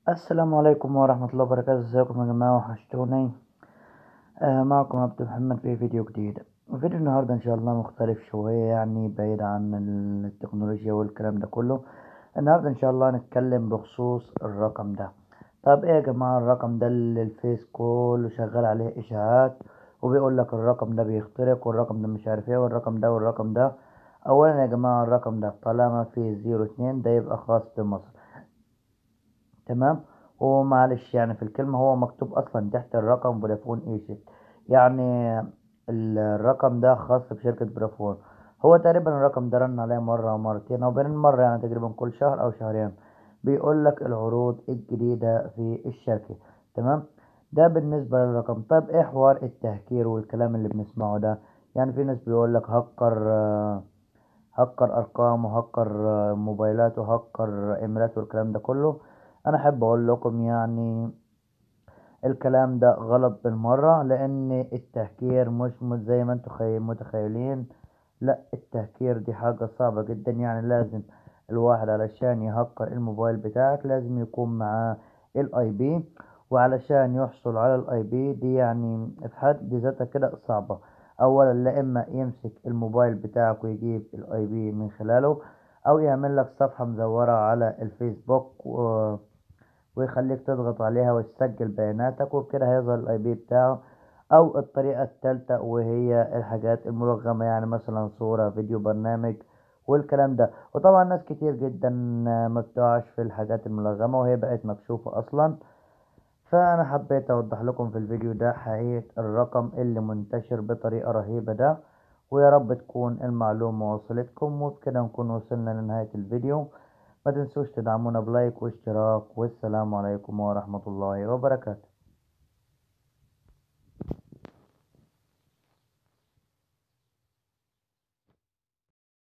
السلام عليكم ورحمة الله وبركاته ازيكم يا جماعة وحشتوني آه معكم عبد محمد في فيديو جديد فيديو النهاردة ان شاء الله مختلف شوية يعني بعيد عن التكنولوجيا والكلام ده كله النهاردة ان شاء الله هنتكلم بخصوص الرقم ده طب ايه يا جماعة الرقم ده اللي الفيس كله شغال عليه اشاعات وبيقول لك الرقم ده بيخترق والرقم ده مش عارف ايه والرقم ده والرقم ده اولا يا جماعة الرقم ده طالما فيه زيرو اتنين ده يبقى خاص بمصر تمام ومعلش يعني في الكلمة هو مكتوب أصلا تحت الرقم فودافون ايجيبت يعني الرقم ده خاص بشركة فودافون هو تقريبا الرقم ده رن عليه مرة أو مرتين أو بين المرة يعني تقريبا كل شهر أو شهرين بيقول لك العروض الجديدة في الشركة تمام ده بالنسبة للرقم طيب ايه حوار التهكير والكلام اللي بنسمعه ده يعني في ناس بيقول لك هكر هكر أرقام وهكر موبايلات وهكر إيميلات والكلام ده كله انا احب اقول لكم يعني الكلام ده غلط بالمرة لان التهكير مش مش زي ما انتم متخيلين لا التهكير دي حاجة صعبة جدا يعني لازم الواحد علشان يهكر الموبايل بتاعك لازم يكون معاه الاي بي وعلشان يحصل على الاي بي دي يعني في حد ذاتها كده صعبة اولا لا اما يمسك الموبايل بتاعك ويجيب الاي بي من خلاله او يعمل لك صفحة مزورة على الفيسبوك و... ويخليك تضغط عليها وتسجل بياناتك وبكده هيظهر الاي بي بتاعه او الطريقة التالتة وهي الحاجات الملغمة يعني مثلا صورة فيديو برنامج والكلام ده وطبعا ناس كتير جدا ما بتقعش في الحاجات الملغمة وهي بقت مكشوفة اصلا فانا حبيت اوضح لكم في الفيديو ده حقيقة الرقم اللي منتشر بطريقة رهيبة ده ويا رب تكون المعلومة وصلتكم وبكده نكون وصلنا لنهاية الفيديو ما تنسوش تدعمونا بلايك واشتراك والسلام عليكم ورحمة الله وبركاته